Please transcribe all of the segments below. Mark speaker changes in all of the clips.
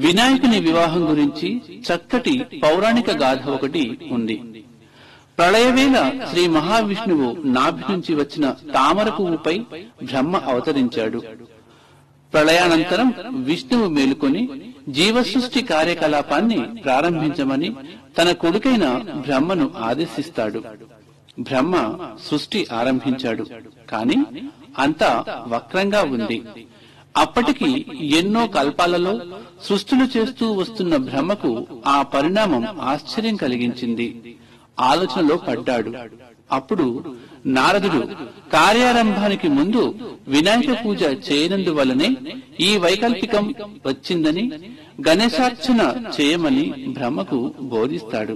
Speaker 1: వినాయకుని వివాహం గురించి చక్కటి పౌరాణిక గాథ ఒకటి ఉంది ప్రళయవేళ శ్రీ మహావిష్ణువు నాభి నుంచి వచ్చిన తామర పువ్వుపై బ్రహ్మ అవతరించాడు ప్రళయానంతరం విష్ణువు మేలుకొని జీవసృష్టి కార్యకలాపాన్ని ప్రారంభించమని తన కొడుకైన బ్రహ్మను ఆదేశిస్తాడు బ్రహ్మ సృష్టి ఆరంభించాడు కాని అంతా వక్రంగా ఉంది అప్పటికి ఎన్నో కల్పాలలో సృష్టిలు చేస్తూ వస్తున్న బ్రహ్మకు ఆ పరిణామం ఆశ్చర్యం కలిగించింది ఆలోచనలో పడ్డాడు అప్పుడు నారదుడు కార్యారంభానికి ముందు వినాయక పూజ చేయనందువల్లనే ఈ వైకల్పికం వచ్చిందని గణేశార్చన చేయమని బ్రహ్మకు బోధిస్తాడు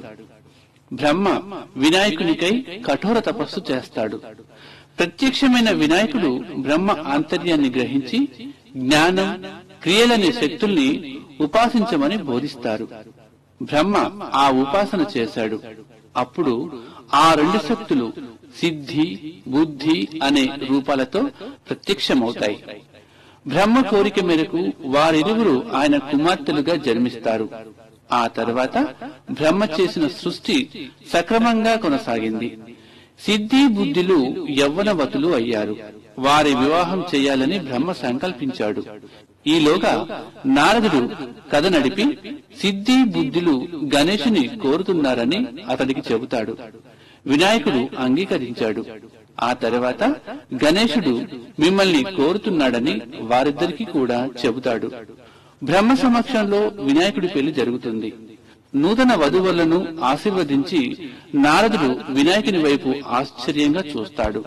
Speaker 1: బ్రహ్మ వినాయకునికై కఠోర తపస్సు చేస్తాడు ప్రత్యక్షమైన వినాయకుడు బ్రహ్మ ఆంతర్యాన్ని గ్రహించి జ్ఞానం క్రియలనే శక్తుల్ని ఉపాసించమని బోధిస్తారు బ్రహ్మ ఆ ఉపాసన చేశాడు అప్పుడు ఆ రెండు శక్తులు సిద్ధి బుద్ధి అనే రూపాలతో ప్రత్యక్షమవుతాయి బ్రహ్మ కోరిక మేరకు వారిరువురు ఆయన కుమార్తెలుగా జన్మిస్తారు ఆ తర్వాత బ్రహ్మ చేసిన సృష్టి సక్రమంగా కొనసాగింది సిద్ధి బుద్ధులు యవ్వనవతులు అయ్యారు వారి వివాహం చేయాలని బ్రహ్మ సంకల్పించాడు ఈలోగా నారదుడు కథ నడిపి సిద్ధి బుద్ధులు గణేశుని కోరుతున్నారని అతడికి చెబుతాడు వినాయకుడు అంగీకరించాడు ఆ తర్వాత గణేశుడు మిమ్మల్ని కోరుతున్నాడని వారిద్దరికీ కూడా చెబుతాడు బ్రహ్మ సమక్షంలో వినాయకుడి పెళ్లి జరుగుతుంది నూతన వధువులను ఆశీర్వదించి నారదుడు వినాయకుని వైపు ఆశ్చర్యంగా చూస్తాడు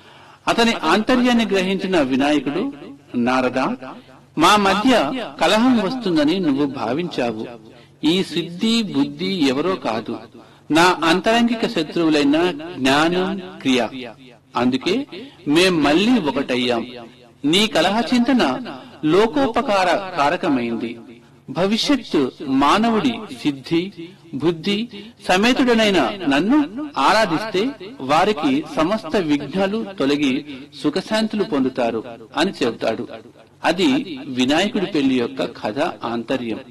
Speaker 1: అతని ఆంతర్యాన్ని గ్రహించిన వినాయకుడు నారద మా మధ్య కలహం వస్తుందని నువ్వు భావించావు ఈ సిద్ధి బుద్ధి ఎవరో కాదు నా అంతరంగిక శత్రువులైన జ్ఞానం క్రియ అందుకే మేం మళ్ళీ ఒకటయ్యాం నీ కలహ చింతన లోకోపకార కారకమైంది భవిష్యత్తు మానవుడి సిద్ధి బుద్ధి సమేతుడనైన నన్ను ఆరాధిస్తే వారికి సమస్త విఘ్నాలు తొలగి సుఖశాంతులు పొందుతారు అని చెబుతాడు అది వినాయకుడి పెళ్లి యొక్క కథ ఆంతర్యం